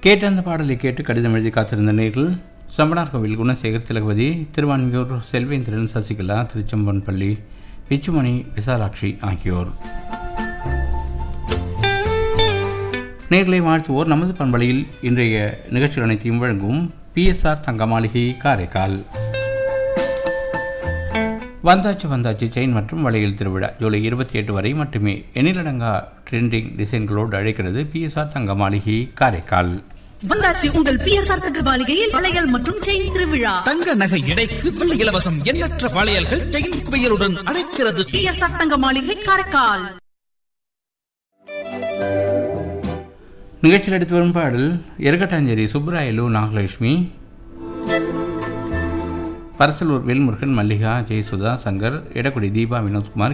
கேட்ட அந்த பாடலை கேட்டு கடிதம் எழுதி காத்திருந்த நேரில் சம்பனார் கோவில் குணசேகர் திலகவதி திருவான்மியூர் செல்வேந்திரன் சசிகலா திருச்செம்பன்பள்ளி பிச்சுமணி விசாலாட்சி ஆகியோர் நேர்களை வாழ்த்துவோர் நமது பண்பலையில் இன்றைய நிகழ்ச்சிகள் அனைத்தையும் வழங்கும் பிஎஸ்ஆர் தங்க மாளிகை காரைக்கால் வந்தாச்சு வந்தாச்சு செயின் மற்றும் வளையல் திருவிழா ஜூலை இருபத்தி எட்டு வரை மட்டுமே எண்ணிலடங்கா ட்ரெண்டிங் டிசைன்களோடு அழைக்கிறது பிஎஸ்ஆர் தங்க மாளிகை காரைக்கால் வந்தாச்சு உங்கள் பிஎஸ்ஆர் தங்க மாளிகையில் வளையல் மற்றும் செயின் திருவிழா தங்க நகை எடைக்கு வெள்ளி இலவசம் எண்ணற்ற வளையல்கள் செயின் குவியலுடன் அழைக்கிறது பிஎஸ்ஆர் தங்க மாளிகை காரைக்கால் நிகழ்ச்சியில் எடுத்து வரும் பாடல் எருக்கட்டாஞ்சேரி சுப்ராயலு நாகலட்சுமி பரசலூர் வேல்முருகன் மல்லிகா ஜெயசுதா சங்கர் எடக்குடி தீபா வினோத்குமார்